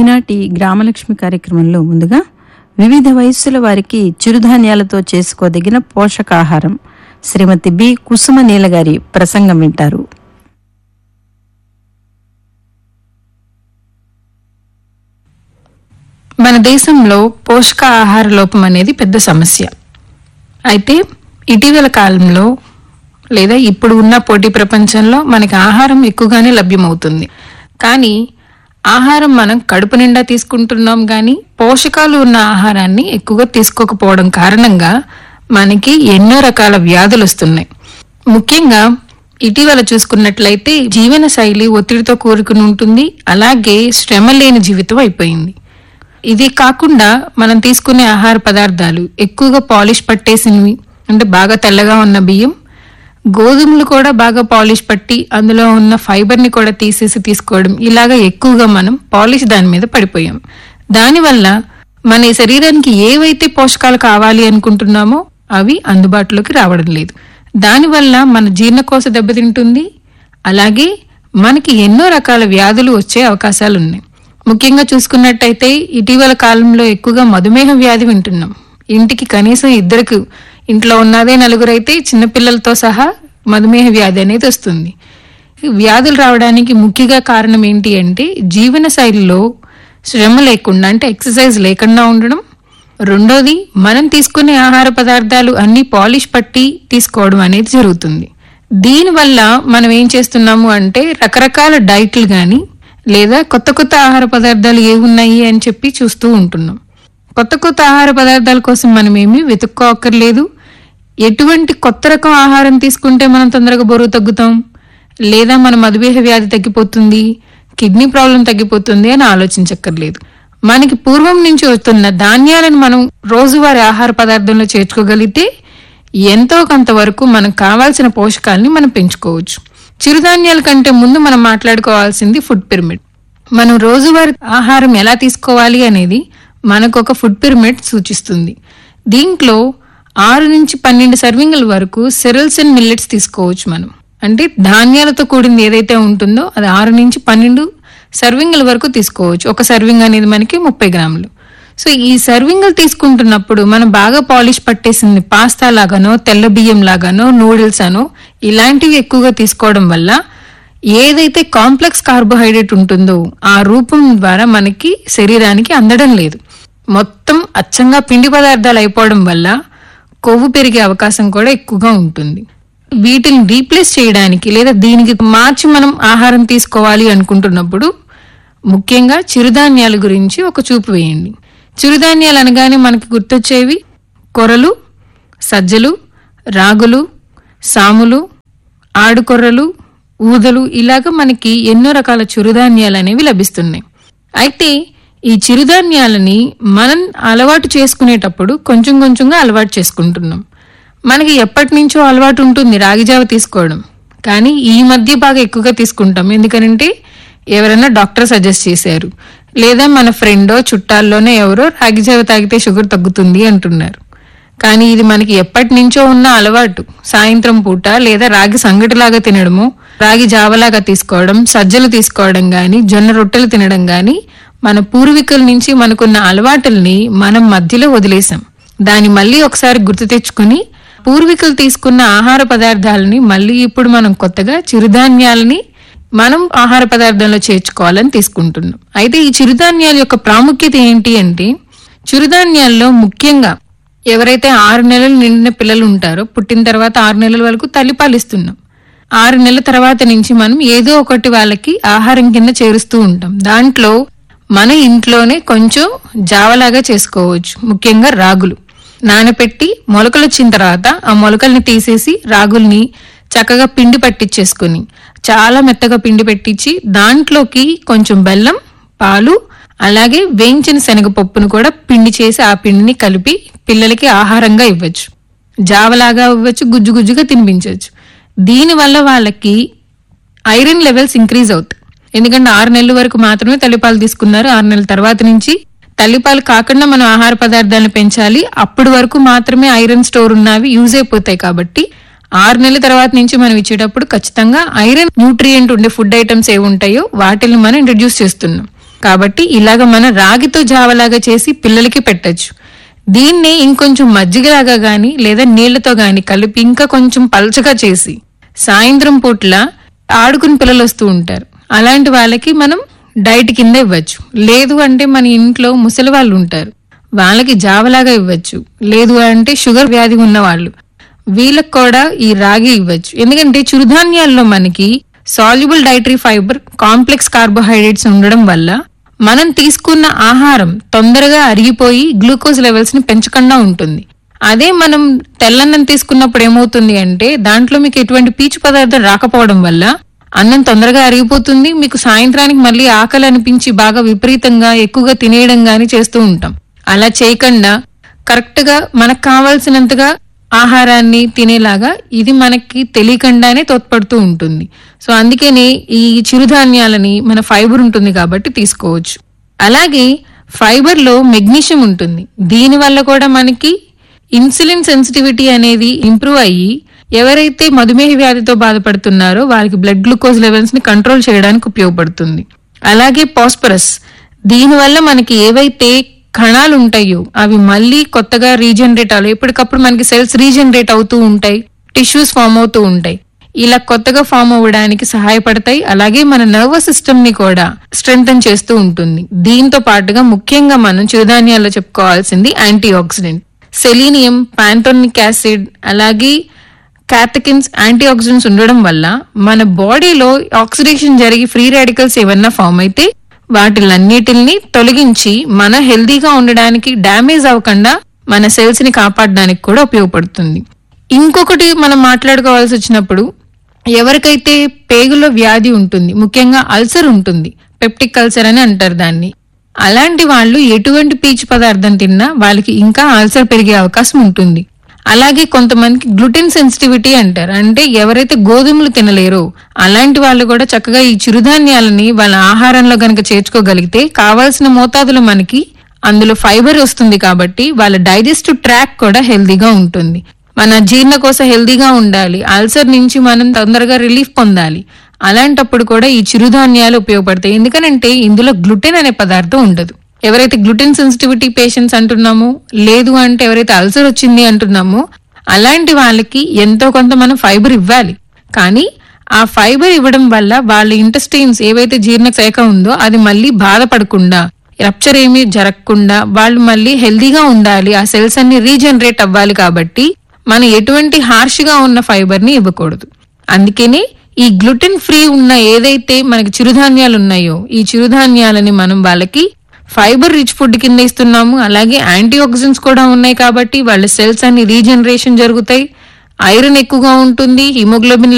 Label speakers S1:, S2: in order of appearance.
S1: ఈనాటి గ్రామలక్ష్మి కార్యక్రమంలో ముందుగా వివిధ వయస్సుల వారికి చిరుధాన్యాలతో చేసుకోదగిన పోషకాహారం శ్రీమతి బి కుసుమ నీల గారి ప్రసంగం వింటారు
S2: మన దేశంలో పోషకాహార లోపం అనేది పెద్ద సమస్య అయితే ఇటీవల కాలంలో లేదా ఇప్పుడు ఉన్న పోటీ ప్రపంచంలో మనకి ఆహారం ఎక్కువగానే లభ్యమవుతుంది కానీ ఆహారం మనం కడుపు నిండా తీసుకుంటున్నాం కానీ పోషకాలు ఉన్న ఆహారాన్ని ఎక్కువగా తీసుకోకపోవడం కారణంగా మనకి ఎన్నో రకాల వ్యాధులు వస్తున్నాయి ముఖ్యంగా ఇటీవల చూసుకున్నట్లయితే జీవన శైలి ఒత్తిడితో కూరుకుని ఉంటుంది అలాగే శ్రమ లేని జీవితం అయిపోయింది ఇది కాకుండా మనం తీసుకునే ఆహార పదార్థాలు ఎక్కువగా పాలిష్ పట్టేసినవి అంటే బాగా తెల్లగా ఉన్న బియ్యం గోధుమలు కూడా బాగా పాలిష్ పట్టి అందులో ఉన్న ఫైబర్ ని కూడా తీసేసి తీసుకోవడం ఇలాగా ఎక్కువగా మనం పాలిష్ దాని మీద పడిపోయాం దానివల్ల మన ఈ శరీరానికి ఏవైతే పోషకాలు కావాలి అనుకుంటున్నామో అవి అందుబాటులోకి రావడం లేదు దానివల్ల మన జీర్ణకోశ దెబ్బతింటుంది అలాగే మనకి ఎన్నో రకాల వ్యాధులు వచ్చే అవకాశాలు ఉన్నాయి ముఖ్యంగా చూసుకున్నట్టయితే ఇటీవల కాలంలో ఎక్కువగా మధుమేహ వ్యాధి వింటున్నాం ఇంటికి కనీసం ఇద్దరికి ఇంట్లో ఉన్నదే నలుగురైతే చిన్నపిల్లలతో సహా మధుమేహ వ్యాధి అనేది వస్తుంది ఈ వ్యాధులు రావడానికి ముఖ్యంగా కారణం ఏంటి అంటే జీవన శైలిలో శ్రమ లేకుండా అంటే ఎక్సర్సైజ్ లేకుండా ఉండడం రెండోది మనం తీసుకునే ఆహార పదార్థాలు అన్ని పాలిష్ పట్టి తీసుకోవడం అనేది జరుగుతుంది దీనివల్ల మనం ఏం చేస్తున్నాము అంటే రకరకాల డైట్లు గాని లేదా కొత్త కొత్త ఆహార పదార్థాలు ఏ ఉన్నాయి అని చెప్పి చూస్తూ ఉంటున్నాం కొత్త కొత్త ఆహార పదార్థాల కోసం మనం ఏమీ వెతుక్కోక్కర్లేదు ఎటువంటి కొత్త రకం ఆహారం తీసుకుంటే మనం తొందరగా బరువు తగ్గుతాం లేదా మన మధుమేహ వ్యాధి తగ్గిపోతుంది కిడ్నీ ప్రాబ్లం తగ్గిపోతుంది అని ఆలోచించక్కర్లేదు మనకి పూర్వం నుంచి వస్తున్న ధాన్యాలను మనం రోజువారీ ఆహార పదార్థంలో చేర్చుకోగలిగితే ఎంతో కొంతవరకు మనకు కావాల్సిన పోషకాలని మనం పెంచుకోవచ్చు చిరుధాన్యాల కంటే ముందు మనం మాట్లాడుకోవాల్సింది ఫుడ్ పిరమిడ్ మనం రోజువారీ ఆహారం ఎలా తీసుకోవాలి అనేది మనకు ఒక ఫుడ్ పిరమిడ్ సూచిస్తుంది దీంట్లో ఆరు నుంచి పన్నెండు సర్వింగ్ల వరకు సెరల్స్ అండ్ మిల్లెట్స్ తీసుకోవచ్చు మనం అంటే ధాన్యాలతో కూడింది ఏదైతే ఉంటుందో అది ఆరు నుంచి పన్నెండు సర్వింగ్ల వరకు తీసుకోవచ్చు ఒక సర్వింగ్ అనేది మనకి ముప్పై గ్రాములు సో ఈ సర్వింగ్లు తీసుకుంటున్నప్పుడు మనం బాగా పాలిష్ పట్టేసింది పాస్తా లాగానో తెల్ల బియ్యం లాగానో నూడిల్స్ అనో ఇలాంటివి ఎక్కువగా తీసుకోవడం వల్ల ఏదైతే కాంప్లెక్స్ కార్బోహైడ్రేట్ ఉంటుందో ఆ రూపం ద్వారా మనకి శరీరానికి అందడం లేదు మొత్తం అచ్చంగా పిండి పదార్థాలు అయిపోవడం వల్ల కొవ్వు పెరిగే అవకాశం కూడా ఎక్కువగా ఉంటుంది వీటిని రీప్లేస్ చేయడానికి లేదా దీనికి మార్చి మనం ఆహారం తీసుకోవాలి అనుకుంటున్నప్పుడు ముఖ్యంగా చిరుధాన్యాల గురించి ఒక చూపు వేయండి చిరుధాన్యాలు అనగానే మనకి గుర్తొచ్చేవి కొర్రలు సజ్జలు రాగులు సాములు ఆడుకొర్రలు ఊదలు ఇలాగ మనకి ఎన్నో రకాల చిరుధాన్యాలు అనేవి లభిస్తున్నాయి అయితే ఈ చిరుధాన్యాలని మనం అలవాటు చేసుకునేటప్పుడు కొంచెం కొంచెంగా అలవాటు చేసుకుంటున్నాం మనకి ఎప్పటి నుంచో అలవాటు ఉంటుంది రాగిజావ తీసుకోవడం కానీ ఈ మధ్య బాగా ఎక్కువగా తీసుకుంటాం ఎందుకనంటే ఎవరైనా డాక్టర్ సజెస్ట్ చేశారు లేదా మన ఫ్రెండో చుట్టాల్లోనే ఎవరో రాగిజావ తాగితే షుగర్ తగ్గుతుంది అంటున్నారు కానీ ఇది మనకి ఎప్పటి నుంచో ఉన్న అలవాటు సాయంత్రం పూట లేదా రాగి సంగటిలాగా తినడము రాగి జావలాగా తీసుకోవడం సజ్జలు తీసుకోవడం గాని జొన్న రొట్టెలు తినడం గాని మన పూర్వీకుల నుంచి మనకున్న అలవాటుల్ని మనం మధ్యలో వదిలేసాం దాన్ని మళ్ళీ ఒకసారి గుర్తు తెచ్చుకుని పూర్వీకులు తీసుకున్న ఆహార పదార్థాలని మళ్ళీ ఇప్పుడు మనం కొత్తగా చిరుధాన్యాలని మనం ఆహార పదార్థంలో చేర్చుకోవాలని తీసుకుంటున్నాం అయితే ఈ చిరుధాన్యాల యొక్క ప్రాముఖ్యత ఏంటి అంటే చిరుధాన్యాల్లో ముఖ్యంగా ఎవరైతే ఆరు నెలలు నిండిన పిల్లలు ఉంటారో పుట్టిన తర్వాత ఆరు నెలల వరకు తల్లిపాలు ఇస్తున్నాం ఆరు నెలల తర్వాత నుంచి మనం ఏదో ఒకటి వాళ్ళకి ఆహారం కింద చేరుస్తూ ఉంటాం దాంట్లో మన ఇంట్లోనే కొంచెం జావలాగా చేసుకోవచ్చు ముఖ్యంగా రాగులు నానపెట్టి మొలకలు వచ్చిన తర్వాత ఆ మొలకల్ని తీసేసి రాగుల్ని చక్కగా పిండి పట్టించేసుకుని చాలా మెత్తగా పిండి పెట్టించి దాంట్లోకి కొంచెం బెల్లం పాలు అలాగే వేయించిన శనగపప్పును కూడా పిండి చేసి ఆ పిండిని కలిపి పిల్లలకి ఆహారంగా ఇవ్వచ్చు జావలాగా ఇవ్వచ్చు గుజ్జు గుజ్జుగా తినిపించవచ్చు దీనివల్ల వాళ్ళకి ఐరన్ లెవెల్స్ ఇంక్రీజ్ అవుతాయి ఎందుకంటే ఆరు నెలల వరకు మాత్రమే తల్లిపాలు తీసుకున్నారు ఆరు నెలల తర్వాత నుంచి తల్లిపాలు కాకుండా మనం ఆహార పదార్థాలను పెంచాలి అప్పటి వరకు మాత్రమే ఐరన్ స్టోర్ ఉన్నవి యూజ్ అయిపోతాయి కాబట్టి ఆరు నెలల తర్వాత నుంచి మనం ఇచ్చేటప్పుడు ఖచ్చితంగా ఐరన్ న్యూట్రియంట్ ఉండే ఫుడ్ ఐటమ్స్ ఏ ఉంటాయో వాటిని మనం ఇంట్రడ్యూస్ చేస్తున్నాం కాబట్టి ఇలాగ మనం రాగితో జావలాగా చేసి పిల్లలకి పెట్టొచ్చు దీన్ని ఇంకొంచెం మజ్జిగలాగా గాని లేదా నీళ్లతో గాని కలిపి ఇంకా కొంచెం పల్చగా చేసి సాయంత్రం పూట్ల ఆడుకుని పిల్లలు వస్తూ ఉంటారు అలాంటి వాళ్ళకి మనం డైట్ కింద ఇవ్వచ్చు లేదు అంటే మన ఇంట్లో ముసలి వాళ్ళు ఉంటారు వాళ్ళకి జావలాగా ఇవ్వచ్చు లేదు అంటే షుగర్ వ్యాధి ఉన్న వాళ్ళు వీళ్ళకి కూడా ఈ రాగి ఇవ్వచ్చు ఎందుకంటే చిరుధాన్యాల్లో మనకి soluble dietary fibre complex carbohydrates ఉండడం వల్ల మనం తీసుకున్న ఆహారం తొందరగా అరిగిపోయి గ్లూకోజ్ లెవెల్స్ ని పెంచకుండా ఉంటుంది అదే మనం తెల్లన్నం తీసుకున్నప్పుడు ఏమవుతుంది అంటే దాంట్లో మీకు ఎటువంటి పీచు పదార్థం రాకపోవడం వల్ల అన్నం తొందరగా అరిగిపోతుంది మీకు సాయంత్రానికి మళ్ళీ ఆకలి అనిపించి బాగా విపరీతంగా ఎక్కువగా తినేయడం గాని చేస్తూ ఉంటాం అలా చేయకుండా కరెక్ట్ గా మనకు కావాల్సినంతగా ఆహారాన్ని తినేలాగా ఇది మనకి తెలియకుండానే తోడ్పడుతూ ఉంటుంది సో అందుకనే ఈ చిరుధాన్యాలని మన ఫైబర్ ఉంటుంది కాబట్టి తీసుకోవచ్చు అలాగే ఫైబర్ లో మెగ్నీషియం ఉంటుంది దీని వల్ల కూడా మనకి ఇన్సులిన్ సెన్సిటివిటీ అనేది ఇంప్రూవ్ అయ్యి ఎవరైతే మధుమేహ వ్యాధితో బాధపడుతున్నారో వారికి బ్లడ్ గ్లూకోజ్ లెవెల్స్ ని కంట్రోల్ చేయడానికి ఉపయోగపడుతుంది అలాగే పాస్పరస్ దీనివల్ల మనకి ఏవైతే కణాలు ఉంటాయో అవి మళ్ళీ కొత్తగా రీజనరేట్ అవ్వాలి ఎప్పటికప్పుడు మనకి సెల్స్ రీజనరేట్ అవుతూ ఉంటాయి టిష్యూస్ ఫామ్ అవుతూ ఉంటాయి ఇలా కొత్తగా ఫామ్ అవ్వడానికి సహాయపడతాయి అలాగే మన నర్వస్ సిస్టమ్ ని కూడా స్ట్రెంగ్తన్ చేస్తూ ఉంటుంది దీంతో పాటుగా ముఖ్యంగా మనం చిరుధాన్యాల్లో చెప్పుకోవాల్సింది antioxidant selenium pantothenic acid అలాగే క్యాథకిన్స్ యాంటీ ఆక్సిడెంట్స్ ఉండడం వల్ల మన బాడీలో ఆక్సిడేషన్ జరిగి ఫ్రీ రాడికల్స్ ఏమన్నా ఫామ్ అయితే వాటిలన్నిటిని తొలగించి మన హెల్దీగా ఉండడానికి డ్యామేజ్ అవ్వకుండా మన సెల్స్ ని కాపాడడానికి కూడా ఉపయోగపడుతుంది ఇంకొకటి మనం మాట్లాడుకోవాల్సి వచ్చినప్పుడు ఎవరికైతే పేగులో వ్యాధి ఉంటుంది ముఖ్యంగా అల్సర్ ఉంటుంది పెప్టిక్ అల్సర్ అని అంటారు దాన్ని అలాంటి వాళ్ళు ఎటువంటి పీచు పదార్థం తిన్నా వాళ్ళకి ఇంకా అల్సర్ పెరిగే అవకాశం ఉంటుంది అలాగే కొంతమందికి గ్లూటెన్ సెన్సిటివిటీ అంటారు అంటే ఎవరైతే గోధుమలు తినలేరో అలాంటి వాళ్ళు కూడా చక్కగా ఈ చిరుధాన్యాలని వాళ్ళ ఆహారంలో గనక చేర్చుకోగలిగితే కావాల్సిన మోతాదులో మనకి అందులో ఫైబర్ వస్తుంది కాబట్టి వాళ్ళ డైజెస్టివ్ ట్రాక్ కూడా హెల్దీగా ఉంటుంది మన జీర్ణకోశ హెల్దీగా ఉండాలి అల్సర్ నుంచి మనం తొందరగా రిలీఫ్ పొందాలి అలాంటప్పుడు కూడా ఈ చిరుధాన్యాలు ఉపయోగపడతాయి ఎందుకనంటే ఇందులో గ్లూటెన్ అనే పదార్థం ఉండదు ఎవరైతే గ్లూటెన్ సెన్సిటివిటీ పేషెంట్స్ అంటున్నామో లేదు అంటే ఎవరైతే అల్సర్ వచ్చింది అంటున్నామో అలాంటి వాళ్ళకి ఎంతో కొంత మనం ఫైబర్ ఇవ్వాలి కానీ ఆ ఫైబర్ ఇవ్వడం వల్ల వాళ్ళ ఇంటెస్టైన్స్ ఏవైతే జీర్ణ శాఖ ఉందో అది మళ్ళీ బాధపడకుండా రప్చర్ ఏమీ జరగకుండా వాళ్ళు మళ్ళీ హెల్దీగా ఉండాలి ఆ సెల్స్ అన్ని రీజనరేట్ అవ్వాలి కాబట్టి మనం ఎటువంటి హార్ష్ గా ఉన్న ఫైబర్ ని ఇవ్వకూడదు అందుకనే ఈ గ్లూటెన్ ఫ్రీ ఉన్న ఏదైతే మనకి చిరుధాన్యాలు ఉన్నాయో ఈ చిరుధాన్యాలని మనం వాళ్ళకి ఫైబర్ రిచ్ ఫుడ్ కింద ఇస్తున్నాము అలాగే యాంటీ ఆక్సిడెంట్స్ కూడా ఉన్నాయి కాబట్టి వాళ్ళ సెల్స్ అన్ని రీజనరేషన్ జరుగుతాయి ఐరన్ ఎక్కువగా ఉంటుంది హిమోగ్లోబిన్